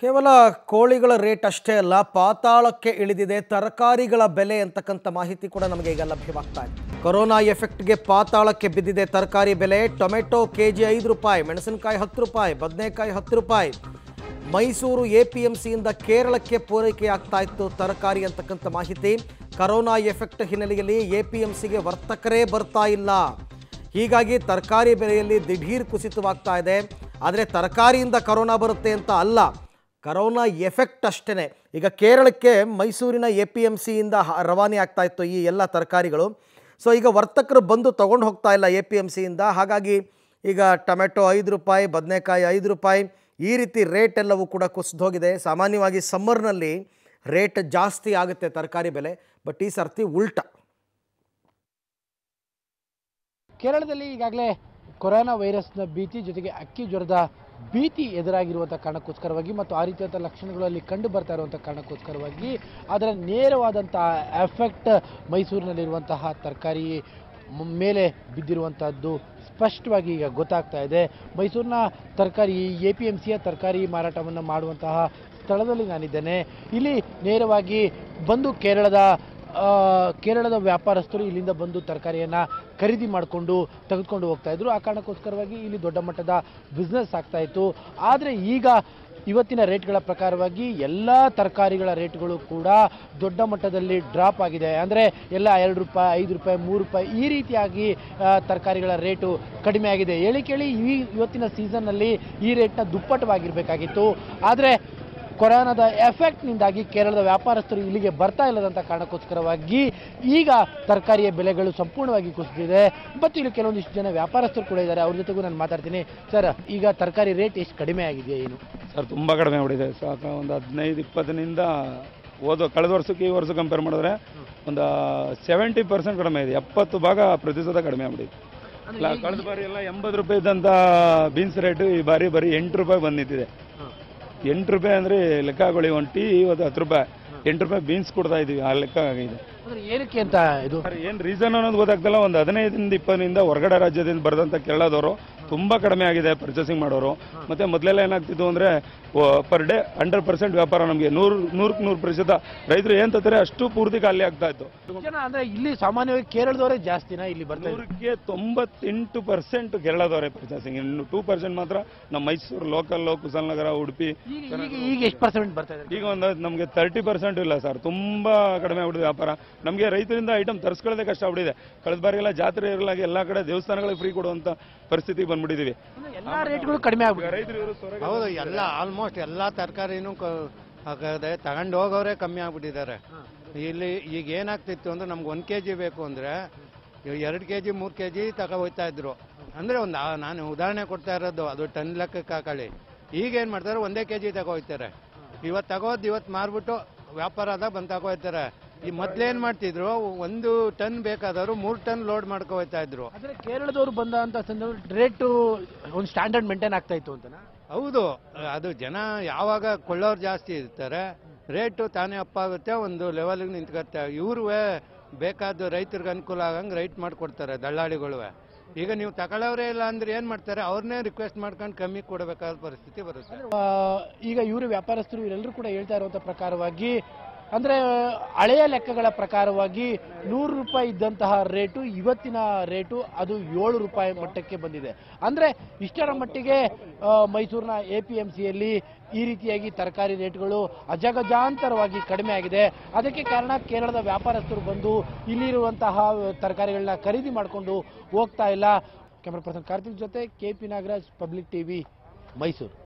ಕೇವಲ ಕೋಳಿಗಳ ರೇಟ್ ಅಷ್ಟೇ ಅಲ್ಲ ಪಾತಾಳಕ್ಕೆ ಇಳಿದಿದೆ ತರಕಾರಿಗಳ ಬೆಲೆ ಅಂತಕ್ಕಂಥ ಮಾಹಿತಿ ಕೂಡ ನಮಗೆ ಈಗ ಲಭ್ಯವಾಗ್ತಾ ಇದೆ ಕೊರೋನಾ ಎಫೆಕ್ಟ್ಗೆ ಪಾತಾಳಕ್ಕೆ ಬಿದ್ದಿದೆ ತರಕಾರಿ ಬೆಲೆ ಟೊಮೆಟೊ ಕೆ ಜಿ ಐದು ರೂಪಾಯಿ ಮೆಣಸಿನಕಾಯಿ ಹತ್ತು ರೂಪಾಯಿ ಬದನೆಕಾಯಿ ಹತ್ತು ರೂಪಾಯಿ ಮೈಸೂರು ಎ ಪಿ ಎಂ ಸಿಯಿಂದ ಕೇರಳಕ್ಕೆ ಪೂರೈಕೆ ಆಗ್ತಾ ಇತ್ತು ತರಕಾರಿ ಅಂತಕ್ಕಂಥ ಮಾಹಿತಿ ಕರೋನಾ ಎಫೆಕ್ಟ್ ಹಿನ್ನೆಲೆಯಲ್ಲಿ ಎ ಪಿ ಎಂ ಸಿಗೆ ವರ್ತಕರೇ ಬರ್ತಾ ಇಲ್ಲ ಹೀಗಾಗಿ ತರಕಾರಿ ಬೆಲೆಯಲ್ಲಿ ದಿಢೀರ್ ಕುಸಿತವಾಗ್ತಾ ಇದೆ ಆದರೆ ತರಕಾರಿಯಿಂದ ಕರೋನಾ ಬರುತ್ತೆ ಅಂತ ಅಲ್ಲ ಕರೋನಾ ಎಫೆಕ್ಟ್ ಅಷ್ಟೇ ಈಗ ಕೇರಳಕ್ಕೆ ಮೈಸೂರಿನ ಎ ಪಿ ಎಮ್ ಸಿಯಿಂದ ರವಾನೆ ಆಗ್ತಾ ಇತ್ತು ಈ ಎಲ್ಲ ತರಕಾರಿಗಳು ಸೊ ಈಗ ವರ್ತಕರು ಬಂದು ತೊಗೊಂಡು ಹೋಗ್ತಾ ಇಲ್ಲ ಎ ಪಿ ಎಮ್ ಸಿಯಿಂದ ಹಾಗಾಗಿ ಈಗ ಟೊಮೆಟೊ ಐದು ರೂಪಾಯಿ ಬದನೆಕಾಯಿ ಐದು ರೂಪಾಯಿ ಈ ರೀತಿ ರೇಟ್ ಎಲ್ಲವೂ ಕೂಡ ಕುಸಿದೋಗಿದೆ ಸಾಮಾನ್ಯವಾಗಿ ಸಮ್ಮರ್ನಲ್ಲಿ ರೇಟ್ ಜಾಸ್ತಿ ಆಗುತ್ತೆ ತರಕಾರಿ ಬೆಲೆ ಬಟ್ ಈ ಸರ್ತಿ ಉಲ್ಟ ಕೇರಳದಲ್ಲಿ ಈಗಾಗಲೇ ಕೊರೋನಾ ವೈರಸ್ನ ಭೀತಿ ಜೊತೆಗೆ ಅಕ್ಕಿ ಜ್ವರದ ಭೀತಿ ಎದುರಾಗಿರುವಂಥ ಕಾರಣಕ್ಕೋಸ್ಕರವಾಗಿ ಮತ್ತು ಆ ರೀತಿಯಾದ ಲಕ್ಷಣಗಳು ಅಲ್ಲಿ ಕಂಡು ಬರ್ತಾ ಇರುವಂಥ ಕಾರಣಕ್ಕೋಸ್ಕರವಾಗಿ ಅದರ ನೇರವಾದಂತಹ ಎಫೆಕ್ಟ್ ಮೈಸೂರಿನಲ್ಲಿರುವಂತಹ ತರಕಾರಿ ಮ್- ಮೇಲೆ ಬಿದ್ದಿರುವಂತಹದ್ದು ಸ್ಪಷ್ಟವಾಗಿ ಈಗ ಗೊತ್ತಾಗ್ತಾ ಇದೆ ಮೈಸೂರಿನ ತರಕಾರಿ ಎ ಪಿ ಎಂ ಸಿಯ ತರಕಾರಿ ಮಾರಾಟವನ್ನು ಮಾಡುವಂತಹ ಸ್ಥಳದಲ್ಲಿ ನಾನಿದ್ದೇನೆ ಇಲ್ಲಿ ನೇರವಾಗಿ ಬಂದು ಕೇರಳದ ಆ, ಕೇರಳದ ವ್ಯಾಪಾರಸ್ಥರು ಇಲ್ಲಿಂದ ಬಂದು ತರಕಾರಿಯನ್ನು ಖರೀದಿ ಮಾಡಿಕೊಂಡು ತೆಗೆದುಕೊಂಡು ಹೋಗ್ತಾ ಇದ್ರು ಆ ಕಾರಣಕ್ಕೋಸ್ಕರವಾಗಿ ಇಲ್ಲಿ ದೊಡ್ಡ ಮಟ್ಟದ ಬಿಸ್ನೆಸ್ ಆಗ್ತಾ ಇತ್ತು ಆದರೆ ಈಗ ಇವತ್ತಿನ ರೇಟ್ಗಳ ಪ್ರಕಾರವಾಗಿ ಎಲ್ಲ ತರಕಾರಿಗಳ ರೇಟ್ಗಳು ಕೂಡ ದೊಡ್ಡ ಮಟ್ಟದಲ್ಲಿ ಡ್ರಾಪ್ ಆಗಿದೆ ಅಂದರೆ ಎಲ್ಲ ಎರಡು ರೂಪಾಯಿ ಐದು ರೂಪಾಯಿ ಮೂರು ರೂಪಾಯಿ ಈ ರೀತಿಯಾಗಿ ಆ, ತರಕಾರಿಗಳ ರೇಟು ಕಡಿಮೆ ಆಗಿದೆ ಹೇಳಿ ಕೇಳಿ ಈ ಇವತ್ತಿನ ಸೀಸನ್ನಲ್ಲಿ ಈ ರೇಟ್ನ ದುಪ್ಪಟ್ಟವಾಗಿರಬೇಕಾಗಿತ್ತು ಆದರೆ ಕೊರೋನಾದ ಎಫೆಕ್ಟ್ನಿಂದಾಗಿ ಕೇರಳದ ವ್ಯಾಪಾರಸ್ಥರು ಇಲ್ಲಿಗೆ ಬರ್ತಾ ಇಲ್ಲದಂಥ ಕಾರಣಕ್ಕೋಸ್ಕರವಾಗಿ ಈಗ ತರಕಾರಿಯ ಬೆಲೆಗಳು ಸಂಪೂರ್ಣವಾಗಿ ಕುಸಿದಿದೆ ಮತ್ತು ಇಲ್ಲಿ ಕೆಲವೊಂದಿಷ್ಟು ಜನ ವ್ಯಾಪಾರಸ್ಥರು ಕೂಡ ಇದ್ದಾರೆ ಅವ್ರ ಜೊತೆಗೂ ನಾನು ಮಾತಾಡ್ತೀನಿ ಸರ್ ಈಗ ತರಕಾರಿ ರೇಟ್ ಎಷ್ಟು ಕಡಿಮೆ ಆಗಿದೆ ಏನು ಸರ್ ತುಂಬ ಕಡಿಮೆ ಆಗ್ಬಿಟ್ಟಿದೆ ಸಾಕ ಒಂದು ಹದಿನೈದು ಇಪ್ಪತ್ತರಿಂದ ಹೋದ ಕಳೆದ ವರ್ಷಕ್ಕೆ ಈ ವರ್ಷ ಕಂಪೇರ್ ಮಾಡಿದ್ರೆ ಒಂದು ಸೆವೆಂಟಿ ಪರ್ಸೆಂಟ್ ಕಡಿಮೆ ಇದೆ ಎಪ್ಪತ್ತು ಭಾಗ ಪ್ರತಿಶತ ಕಡಿಮೆ ಆಗ್ಬಿಟ್ಟಿದೆ ಲ- ಕಳೆದ ಬಾರಿ ಎಲ್ಲ ಎಂಬತ್ತು ರೂಪಾಯಿ ಇದ್ದಂಥ ಬೀನ್ಸ್ ರೇಟು ಈ ಬಾರಿ ಬರೀ ಎಂಟು ರೂಪಾಯಿ ಬಂದು ನಿಂತಿದೆ ಎಂಟು ರೂಪಾಯಿ ಅಂದರೆ ಲೆಕ್ಕ ಹಾಕೊಳ್ಳಿ ಒಂದು ಟೀ ಇವತ್ತು ಹತ್ತು ರೂಪಾಯಿ ಎಂಟು ರೂಪಾಯಿ ಬೀನ್ಸ್ ಕೊಡ್ತಾ ಇದ್ದೀವಿ ಆ ಲೆಕ್ಕ ಆಗಿದೆ ಅಂದ್ರೆ ಏನಕ್ಕೆ ಅಂತ ಇದು ಸರ್ ಏನು ರೀಸನ್ ಅನ್ನೋದು ಗೊತ್ತಾಗ್ತಲ್ಲ ಒಂದು ಹದಿನೈದರಿಂದ ಇಪ್ಪತ್ತರಿಂದ ಹೊರಗಡೆ ರಾಜ್ಯದಿಂದ ಬರೆದಂಥ ಕೇರಳದವರು ತುಂಬ ಕಡಿಮೆ ಆಗಿದೆ ಪರ್ಚೇಸಿಂಗ್ ಮಾಡೋರು ಮತ್ತೆ ಮೊದಲೆಲ್ಲ ಏನಾಗ್ತಿತ್ತು ಅಂದರೆ ಪರ್ ಡೇ ಹಂಡ್ರೆಡ್ ಪರ್ಸೆಂಟ್ ವ್ಯಾಪಾರ ನಮಗೆ ನೂರು ನೂರಕ್ಕೆ ನೂರು ಪ್ರತಿಶತ ರೈತರು ಏನು ತತ್ತಾರೆ ಅಷ್ಟು ಪೂರ್ತಿ ಖಾಲಿ ಆಗ್ತಾ ಇತ್ತು ಜನ ಅಂದ್ರೆ ಇಲ್ಲಿ ಸಾಮಾನ್ಯವಾಗಿ ಕೇರಳದವರೇ ಜಾಸ್ತಿನಾ ಇಲ್ಲಿ ಬರ್ತಾ ಇದ್ದಾರೆ ನೂರಕ್ಕೆ ತೊಂಬತ್ತೆಂಟು ಪರ್ಸೆಂಟ್ ಕೇರಳದವರೇ ಪರ್ಚೇಸಿಂಗ್ ಇನ್ನು ಟೂ ಪರ್ಸೆಂಟ್ ಮಾತ್ರ ನಮ್ಮ ಮೈಸೂರು ಲೋಕಲ್ಲು ಕುಶಾಲನಗರ ಉಡುಪಿ ಈಗ ಈಗ ಈಗ ಎಷ್ಟು ಪರ್ಸೆಂಟ್ ಬರ್ತಾ ಇದ್ದಾರೆ ಈಗ ಒಂದು ನಮಗೆ ತರ್ಟಿ ಪರ್ಸೆಂಟ್ ಇಲ್ಲ ಸರ್ ತುಂಬ ಕಡಿಮೆ ಆಗ್ಬಿಟ್ಟಿದೆ ವ್ಯಾಪಾರ ನಮಗೆ ರೈತರಿಂದ ಐಟಮ್ ತರಿಸ್ಕೊಳ್ಳೋದೇ ಕಷ್ಟ ಆಗ್ಬಿಟ್ಟಿದೆ ಕಳೆದ ಬಾರಿ ಎಲ್ಲ ಜಾತ್ರೆ ಇರಲಾಗಿ ಎಲ್ಲ ಕಡೆ ದೇವಸ್ಥಾನಗಳಿಗೆ ಫ್ರೀ ಕೊಡುವಂತ ಪರಿಸ್ಥಿತಿ ಬಂದ್ಬಿಟ್ಟಿದೀವಿ ಅಂದ್ರೆ ಎಲ್ಲಾ ರೇಟ್ಗಳು ಕಡಿಮೆ ಈಗ ಆಗ್ಬಿಟ್ಟಿದೆ ರೈತರು ಇವರು ಸೊರಗ- ಹೌದು ಎಲ್ಲ ಆಲ್ಮೋಸ್ಟ್ ಎಲ್ಲ ತರಕಾರಿನೂ ಹಾಕದೆ ತಗೊಂಡು ಹೋಗೋರೆ ಕಮ್ಮಿ ಆಗ್ಬಿಟ್ಟಿದ್ದಾರೆ ಇಲ್ಲಿ ಈಗ ಏನಾಗ್ತಿತ್ತು ಅಂದ್ರೆ ನಮ್ಗೆ ಒಂದು ಕೆ ಜಿ ಬೇಕು ಅಂದರೆ ಎರಡು ಕೆ ಜಿ ಮೂರು ಕೆ ಜಿ ತಗೋ ಹೋಗ್ತಾ ಇದ್ರು ಅಂದರೆ ಒಂದು ಆ- ನಾನು ಉದಾಹರಣೆ ಕೊಡ್ತಾ ಇರೋದು ಅದು ಟನ್ ಲೆಕ್ಕಕ್ಕೆ ಹಾಕೊಳ್ಳಿ ಈಗ ಏನು ಮಾಡ್ತಾರೆ ಒಂದೇ ಕೆ ಜಿ ತಗೋ ಹೋಗ್ತಾರೆ ಇವತ್ತು ತಗೋದು ಇವತ್ತು ಮಾರ್ಬಿಟ್ಟು ವ್ಯಾಪಾರ ಆದಾಗ ಬಂದು ತಗೋ ಹೋಗ್ತಾರೆ ಈ ಮೊದ್ಲೇನ್ ಮಾಡ್ತಿದ್ರು ಒಂದು ಟನ್ ಬೇಕಾದವರು ಮೂರು ಟನ್ ಲೋಡ್ ಮಾಡ್ಕೊ ಹೋಗ್ತಾ ಇದ್ರು ಅಂದ್ರೆ ಕೇರಳದವರು ಬಂದ ಅಂತ ಸಂದರ್ಭ ರೇಟು ಒಂದು ಸ್ಟ್ಯಾಂಡರ್ಡ್ ಮೇಂಟೈನ್ ಆಗ್ತಾ ಇತ್ತು ಅಂತನಾ ಹೌದು ಅದು ಜನ ಯಾವಾಗ ಕೊಳ್ಳೋರು ಜಾಸ್ತಿ ಇರ್ತಾರೆ ರೇಟು ತಾನೇ ಅಪ್ ಆಗುತ್ತೆ ಒಂದು ಲೆವೆಲ್ಗೆ ನಿಂತ್ಕತ್ತೆ ಇವ್ರೂ ಬೇಕಾದ ರೈತರಿಗೆ ಅನುಕೂಲ ಆಗಂಗೆ ರೈಟ್ ಮಾಡಿಕೊಡ್ತಾರೆ ದಳ್ಳಾಳಿಗಳು ಈಗ ನೀವು ತಗೊಳ್ಳೋರೇ ಇಲ್ಲ ಅಂದ್ರೆ ಏನು ಮಾಡ್ತಾರೆ ಅವ್ರನ್ನೇ ರಿಕ್ವೆಸ್ಟ್ ಮಾಡ್ಕೊಂಡು ಕಮ್ಮಿ ಕೊಡಬೇಕಾದ ಪರಿಸ್ಥಿತಿ ಬರುತ್ತೆ ಆ, ಈಗ ಇವರು ವ್ಯಾಪಾರಸ್ಥರು ಇವರೆಲ್ಲರೂ ಕೂಡ ಹೇಳ್ತಾ ಇರುವಂತ ಪ್ರಕಾರವಾಗಿ ಅಂದ್ರೆ ಹಳೆಯ ಲೆಕ್ಕಗಳ ಪ್ರಕಾರವಾಗಿ ನೂರು ರೂಪಾಯಿ ಇದ್ದಂತಹ ರೇಟು ಇವತ್ತಿನ ರೇಟು ಅದು ಏಳು ರೂಪಾಯಿ ಮಟ್ಟಕ್ಕೆ ಬಂದಿದೆ ಅಂದ್ರೆ ಇಷ್ಟರ ಮಟ್ಟಿಗೆ ಆ, ಮೈಸೂರಿನ ಎ ಪಿ ಎಂ ಸಿಯಲ್ಲಿ ಈ ರೀತಿಯಾಗಿ ತರಕಾರಿ ರೇಟ್ಗಳು ಅಜಗಜಾಂತರವಾಗಿ ಕಡಿಮೆ ಆಗಿದೆ ಅದಕ್ಕೆ ಕಾರಣ ಕೇರಳದ ವ್ಯಾಪಾರಸ್ಥರು ಬಂದು ಇಲ್ಲಿರುವಂತಹ ತರಕಾರಿಗಳನ್ನ ಖರೀದಿ ಮಾಡಿಕೊಂಡು ಹೋಗ್ತಾ ಇಲ್ಲ ಕ್ಯಾಮರಾ ಪರ್ಸನ್ ಕಾರ್ತಿಕ್ ಜೊತೆ K P Nagaraj public TV Mysuru